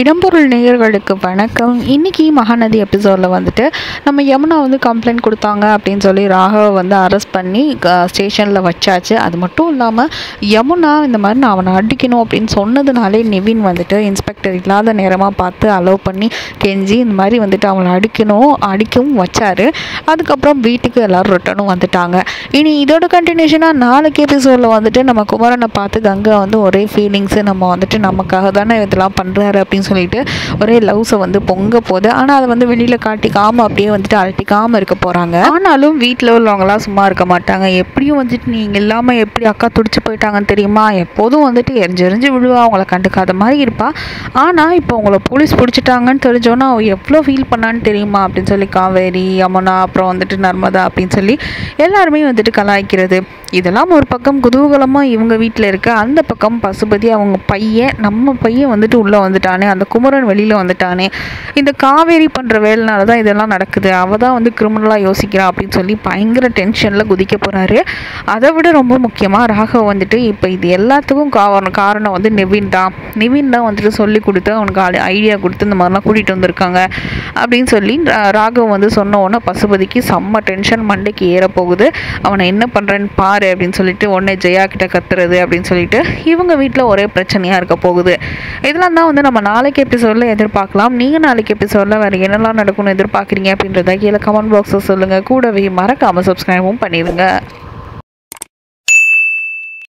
இடம்பொருள் நேயர்களுக்கு வணக்கம் இன்னைக்கு மகாநதி எபிசோடில் வந்துட்டு நம்ம யமுனா வந்து கம்ப்ளைண்ட் கொடுத்தாங்க அப்படின்னு சொல்லி ராகவ வந்து அரெஸ்ட் பண்ணி ஸ்டேஷனில் வச்சாச்சு அது மட்டும் இல்லாமல் யமுனா இந்த மாதிரி நான் அவனை அடிக்கணும் அப்படின்னு சொன்னதுனாலே நிவின் வந்துட்டு இன்ஸ்பெக்டர் இல்லாத நேரமாக பார்த்து அலோவ் பண்ணி கெஞ்சி இந்த மாதிரி வந்துட்டு அவனை அடிக்கணும் அடிக்கவும் வச்சாரு அதுக்கப்புறம் வீட்டுக்கு எல்லோரும் ரிட்டனும் வந்துட்டாங்க இனி இதோட கண்டினியூஷனாக நாளைக்கு எபிசோடில் வந்துட்டு நம்ம குமரனை பார்த்து கங்கா வந்து ஒரே ஃபீலிங்ஸு நம்ம வந்துட்டு நமக்காக தானே இதெல்லாம் பண்ணுறாரு அப்படின்னு சொல்லிட்டு ஒரே லவ்ஸை வந்து பொங்க போகுது ஆனால் அதை வந்து வெளியில் காட்டிக்காமல் அப்படியே வந்துட்டு அழட்டிக்காமல் இருக்க போகிறாங்க ஆனாலும் வீட்டில் உள்ளவங்களாம் சும்மா இருக்க மாட்டாங்க எப்படியும் வந்துட்டு நீங்கள் இல்லாமல் எப்படி அக்கா துடிச்சு போயிட்டாங்கன்னு தெரியுமா எப்போதும் வந்துட்டு எரிஞ்சு எரிஞ்சு விழுவா அவங்கள கண்டுக்காத மாதிரி இருப்பா ஆனால் இப்போ அவங்கள போலீஸ் பிடிச்சிட்டாங்கன்னு தெரிஞ்சோன்னா அவள் எவ்வளோ ஃபீல் பண்ணான்னு தெரியுமா அப்படின்னு சொல்லி காவேரி யமுனா அப்புறம் வந்துட்டு நர்மதா அப்படின்னு சொல்லி எல்லாருமே வந்துட்டு கலாய்க்கிறது இதெல்லாம் ஒரு பக்கம் குதூகலமாக இவங்க வீட்டில் இருக்க அந்த பக்கம் பசுபதி அவங்க பையன் நம்ம பையன் வந்துட்டு உள்ளே வந்துட்டானே அந்த குமரன் வெளியில் வந்துட்டானே இந்த காவேரி பண்ணுற வேலைனால தான் இதெல்லாம் நடக்குது அவள் தான் வந்து கிரிமினலாக யோசிக்கிறா அப்படின்னு சொல்லி பயங்கர டென்ஷனில் குதிக்க போகிறாரு அதை விட ரொம்ப முக்கியமாக ராகவ் வந்துட்டு இப்போ இது எல்லாத்துக்கும் காரணம் காரணம் வந்து நிவின் தான் நிவின் தான் வந்துட்டு சொல்லி கொடுத்து அவனுக்கு ஐடியா கொடுத்து இந்த மாதிரிலாம் கூட்டிகிட்டு வந்திருக்காங்க அப்படின்னு சொல்லி ரா- ராகவ் வந்து சொன்ன உடனே பசுபதிக்கு செம்ம டென்ஷன் மண்டைக்கு ஏற போகுது அவனை என்ன பண்ணுறேன்னு பாரு அப்படின்னு சொல்லிட்டு உடனே ஜெயா கிட்ட கத்துறது அப்படின்னு சொல்லிட்டு இவங்க வீட்டில் ஒரே பிரச்சனையாக இருக்க போகுது இதெல்லாம் தான் வந்து நம்ம நாளைக்கு எபிசோடில் எதிர்பார்க்கலாம் நீங்கள் நாளைக்கு எபிசோடில் வேறு என்னெல்லாம் நடக்கும்னு எதிர்பார்க்குறீங்க அப்படின்றத கீழே கமெண்ட் பாக்ஸில் சொல்லுங்கள் கூடவே மறக்காமல் சப்ஸ்கிரைபும் பண்ணிடுங்க